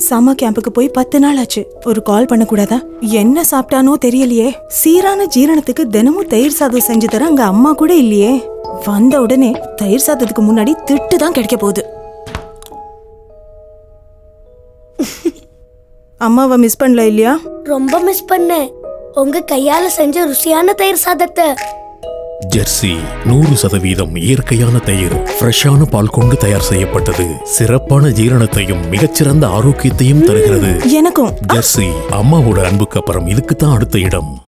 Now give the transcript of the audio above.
summer கேம்புக்கு போய் பத்து நாள் ஆச்சு ஒரு கால் பண்ண கூடாதா என்ன சாப்பிட்டானோ தெரியலையே சீரான ஜீரணத்துக்கு தினமும் தயிர் சாதம் செஞ்சு தர அங்க அம்மா கூட இல்லையே வந்த உடனே தயிர் சாதத்துக்கு முன்னாடி திட்டு தான் கிடைக்க போகுது அம்மாவை மிஸ் பண்ணல இல்லையா ரொம்ப மிஸ் பண்ணேன் உங்க கையால செஞ்ச ருசியான தயிர் சாதத்தை ஜெர்சி நூறு சதவீதம் இயற்கையான தயிர் ஃப்ரெஷ்ஷான பால் கொண்டு தயார் செய்யப்பட்டது சிறப்பான ஜீரணத்தையும் மிகச்சிறந்த ஆரோக்கியத்தையும் தருகிறது எனக்கும் ஜெர்சி அம்மாவோட அன்புக்கு அப்புறம் இதுக்கு தான் அடுத்த இடம்